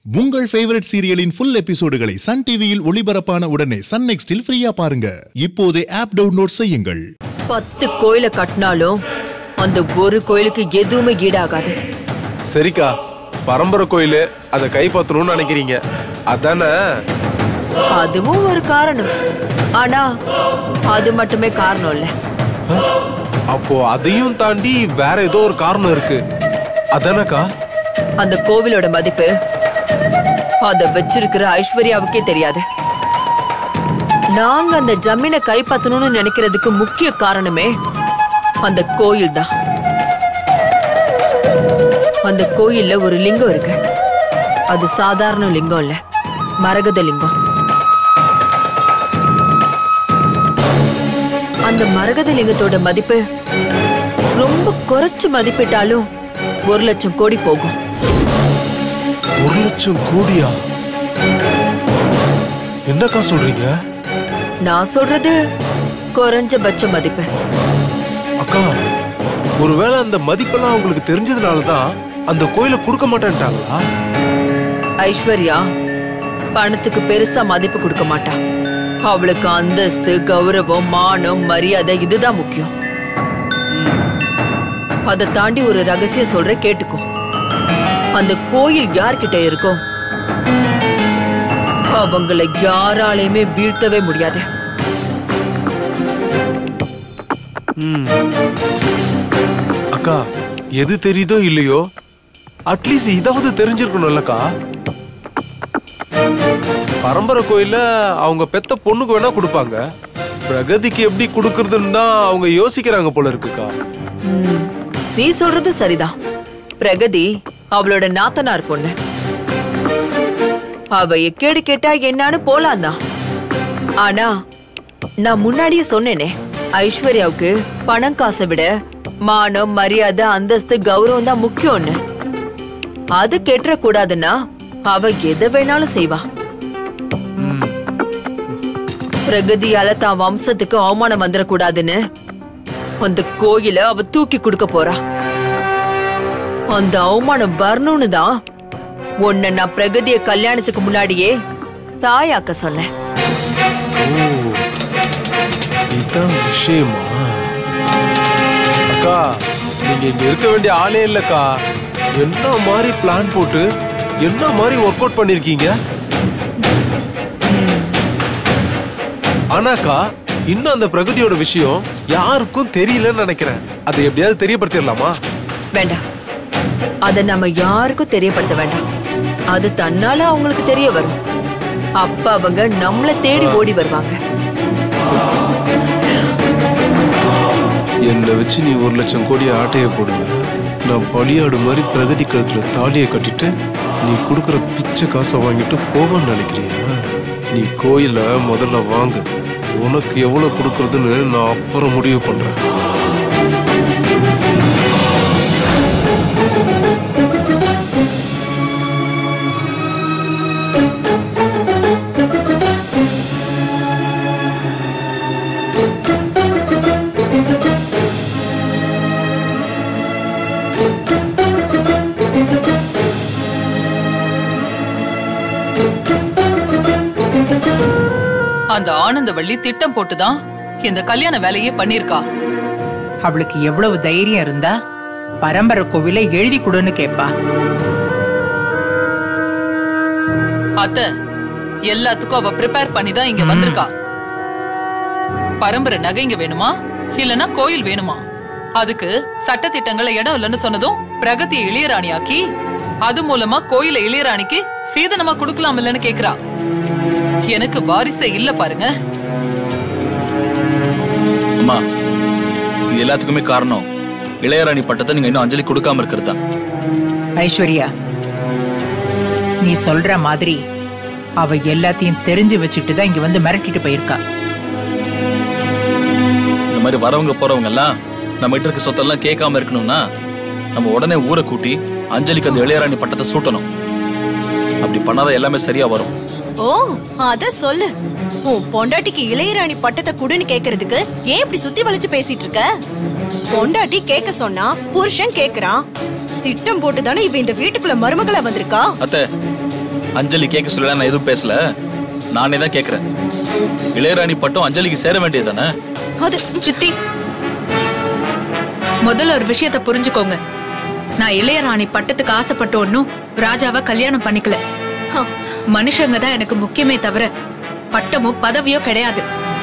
உங்கள் ஃபேவரட் சீரியலின் ஃபுல் எபிசோடுகளை சன் டிவியில் ஒளிபரப்பான உடனே சன் நெக்ஸ்டில் ஃப்ரீயா பாருங்க இப்போதே ஆப் டவுன்லோட் செய்யுங்கள் பத்து கோயிலை கட்டினாலும் அந்த ஒரு கோயிலுக்கு எதுவுமே ஈடாகாது சரிக்கா பரம்பரை கோயில் அதை கைப்பற்றணும்னு நினைக்கிறீங்க அதானே அதுவும் ஒரு காரணம் ஆனா அது மட்டுமே காரணம் இல்ல அப்போ அதையும் தாண்டி வேற ஏதோ ஒரு காரணம் இருக்கு அதானக்கா அந்த கோவிலோட மதிப்பு அத வச்சிருக்கிற ஐஸ்வர்யாவுக்கே தெரியாது நாங்க அந்த ஜமீனை கைப்பற்றணும்னு நினைக்கிறதுக்கு முக்கிய காரணமே அந்த கோயில் தான் அந்த கோயில்ல ஒரு லிங்கம் இருக்கு அது சாதாரண லிங்கம் இல்ல மரகத லிங்கம் அந்த மரகத லிங்கத்தோட மதிப்பு ரொம்ப குறைச்சு மதிப்பிட்டாலும் ஒரு லட்சம் கோடி போகும் ஒரு லட்சம் கோடியா என்னக்கா சொல்றீங்க நான் சொல்றது குறைஞ்சபட்ச மதிப்பு அக்கா ஒருவேளை அந்த மதிப்பெல்லாம் உங்களுக்கு தெரிஞ்சதுனால தான் அந்த கோயிலை கொடுக்க மாட்டேன்ட்டாங்களா ஐஸ்வர்யா பணத்துக்கு பெருசா மதிப்பு கொடுக்க மாட்டா அவளுக்கு அந்தஸ்து கௌரவம் மானம் மரியாதை இதுதான் முக்கியம் அதை தாண்டி ஒரு ரகசியம் சொல்ற கேட்டுக்கோ அந்த கோயில் யார்கிட்ட இருக்கோ அவங்கள யாராலையுமே வீழ்த்தவே முடியாது அக்கா எது தெரியுதோ இல்லையோ அட்லீஸ்ட் இதாவது தெரிஞ்சிருக்கணும்லக்கா பரம்பரை கோயில அவங்க பெத்த பொண்ணுக்கு வேணா கொடுப்பாங்க பிரகதிக்கு எப்படி கொடுக்கறதுன்னு தான் அவங்க யோசிக்கிறாங்க போல இருக்குக்கா ம், நீ சொல்றது சரிதான் பிரகதி அவளோட நாத்தனார் பொண்ணு அவ எக்கேடு கேட்டா என்னான்னு போலாம் தான் ஆனா நான் முன்னாடியே சொன்னேனே ஐஸ்வர்யாவுக்கு பணம் காசை விட மானம் மரியாதை அந்தஸ்து கௌரவம் தான் முக்கியம்னு அது கெட்டுற கூடாதுன்னா அவ எதை வேணாலும் செய்வா பிரகதியால தான் வம்சத்துக்கு அவமானம் வந்துடக்கூடாதுன்னு அந்த கோயில அவ தூக்கி கொடுக்க போறா அந்த அவமானம் வரணும்னு தான் உன்னை நான் பிரகதிய கல்யாணத்துக்கு முன்னாடியே தாயாக்க சொன்னேன் ஓ இதான் விஷயமா அக்கா நீங்க இங்க இருக்க வேண்டிய ஆளே இல்லக்கா என்ன மாதிரி பிளான் போட்டு என்ன மாதிரி ஒர்க் அவுட் பண்ணிருக்கீங்க ஆனாக்கா இன்னும் அந்த பிரகதியோட விஷயம் யாருக்கும் தெரியலன்னு நினைக்கிறேன் அதை எப்படியாவது தெரியப்படுத்திடலாமா வேண்டாம் அத நம்ம யாருக்கும் தெரியப்படுத்த வேண்டாம் அது தன்னால அவங்களுக்கு தெரிய வரும் அப்ப அவங்க நம்மள தேடி ஓடி வருவாங்க என்னை வச்சு நீ ஒரு லட்சம் கோடி ஆட்டைய போடுவ நான் பலியாடு மாதிரி பிரகதி கழுத்துல தாலியை கட்டிட்டு நீ கொடுக்குற பிச்சை காசை வாங்கிட்டு போவேன்னு நினைக்கிறியா நீ கோயில முதல்ல வாங்கு உனக்கு எவ்வளவு கொடுக்கறதுன்னு நான் அப்புறம் முடிவு பண்றேன் அந்த ஆனந்தவள்ளி திட்டம் போட்டுதான் இந்த கல்யாண வேலையே பண்ணிருக்கா அவளுக்கு எவ்வளவு தைரியம் இருந்தா பரம்பரை கோவிலை எழுதி கொடுன்னு கேப்பா அத்த எல்லாத்துக்கும் அவ ப்ரிப்பேர் பண்ணி தான் இங்க வந்திருக்கா பரம்பரை நகைங்க வேணுமா இல்லனா கோயில் வேணுமா அதுக்கு சட்ட திட்டங்கள இடம் இல்லைன்னு சொன்னதும் பிரகதியை இளையராணியாக்கி அது மூலமா கோயில இளையராணிக்கு சீதனமா கொடுக்கலாம் இல்லைன்னு கேக்குறா எனக்கு வாரிசே இல்ல பாருங்க அம்மா இது எல்லாத்துக்குமே காரணம் இளையராணி பட்டத்தை நீங்க இன்னும் அஞ்சலி கொடுக்காம இருக்கிறது தான் ஐஸ்வர்யா நீ சொல்ற மாதிரி அவ எல்லாத்தையும் தெரிஞ்சு வச்சுட்டு தான் இங்க வந்து மிரட்டிட்டு போயிருக்கா இந்த மாதிரி வரவங்க போறவங்க எல்லாம் நம்ம கிட்ட இருக்க சொத்தெல்லாம் கேட்காம இருக்கணும்னா நம்ம உடனே ஊரை கூட்டி அஞ்சலிக்கு அந்த இளையராணி பட்டத்தை சூட்டணும் அப்படி பண்ணாதான் எல்லாமே சரியா வரும் ஓ அத சொல்லு உன் பொண்டாட்டிக்கு இளையராணி பட்டத்தை குடுன்னு கேக்குறதுக்கு ஏன் இப்படி சுத்தி வளைச்சு பேசிட்டு இருக்க பொண்டாட்டி கேட்க சொன்னா புருஷன் கேக்குறான் திட்டம் போட்டு தானே இவ இந்த வீட்டுக்குள்ள மருமகளா வந்திருக்கா அத்தை அஞ்சலி கேட்க சொல்லல நான் எதுவும் பேசல நானே தான் கேட்கறேன் இளையராணி பட்டம் அஞ்சலிக்கு சேர வேண்டியது தானே அது சித்தி முதல்ல ஒரு விஷயத்த புரிஞ்சுக்கோங்க நான் இளையராணி பட்டத்துக்கு ஆசைப்பட்டு ஒன்னும் ராஜாவை கல்யாணம் பண்ணிக்கல மனுஷங்க தான் எனக்கு முக்கியமே தவிர பட்டமோ பதவியோ கிடையாது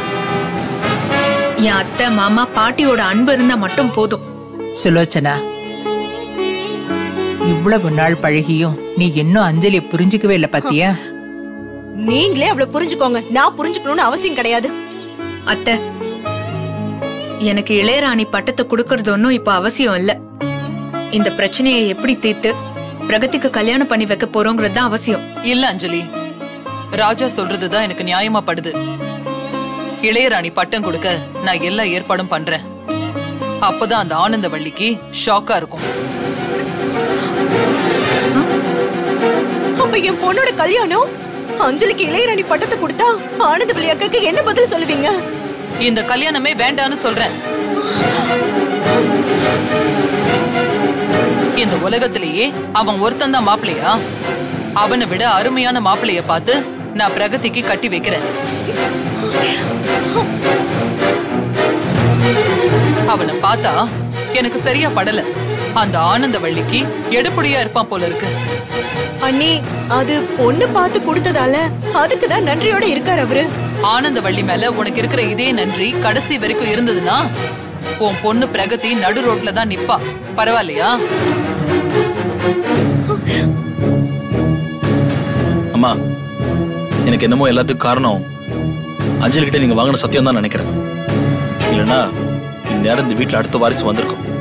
என் அத்தை மாமா பாட்டியோட அன்பு இருந்தா மட்டும் போதும் சுலோச்சனா இவ்வளவு நாள் பழகியும் நீ இன்னும் அஞ்சலியை புரிஞ்சுக்கவே இல்லை பாத்தியா நீங்களே அவளை புரிஞ்சுக்கோங்க நான் புரிஞ்சுக்கணும்னு அவசியம் கிடையாது அத்தை எனக்கு இளையராணி பட்டத்தை கொடுக்கறது ஒன்றும் இப்போ அவசியம் இல்ல இந்த பிரச்சனையை எப்படி தீர்த்து பிரகதிக்கு கல்யாணம் பண்ணி வைக்க போறோங்கிறது தான் அவசியம் இல்ல அஞ்சலி ராஜா சொல்றதுதான் எனக்கு நியாயமா படுது இளையராணி பட்டம் கொடுக்க நான் எல்லா ஏற்பாடும் பண்றேன் அப்பதான் அந்த ஆனந்தவள்ளிக்கு ஷாக்கா இருக்கும் அப்ப என் பொண்ணோட கல்யாணம் அஞ்சலிக்கு இளையராணி பட்டத்தை கொடுத்தா ஆனந்த விளையாக்கு என்ன பதில் சொல்லுவீங்க இந்த கல்யாணமே வேண்டான்னு சொல்றேன் இந்த உலகத்திலேயே அவன் ஒருத்தன் தான் மாப்பிள்ளையா அவனை விட அருமையான மாப்பிள்ளைய பார்த்து நான் பிரகதிக்கு கட்டி வைக்கிறேன் அவனை பார்த்தா எனக்கு சரியா படல அந்த ஆனந்தவள்ளிக்கு எடுப்படியா இருப்பான் போல இருக்கு அண்ணி அது பொண்ணு பார்த்து கொடுத்ததால அதுக்கு தான் நன்றியோட இருக்காரு அவரு ஆனந்தவள்ளி மேல உனக்கு இருக்கிற இதே நன்றி கடைசி வரைக்கும் இருந்ததுன்னா உன் பொண்ணு பிரகதி நடு ரோட்ல தான் நிப்பா பரவாயில்லையா அம்மா எனக்கு என்னமோ எல்லாத்துக்கும் காரணம் அஞ்சலி கிட்ட நீங்க வாங்கின சத்தியம் தான் நினைக்கிறேன் இல்லைன்னா இந்நேரம் இந்த வீட்டுல அடுத்த வாரிசு வந்திருக்கும்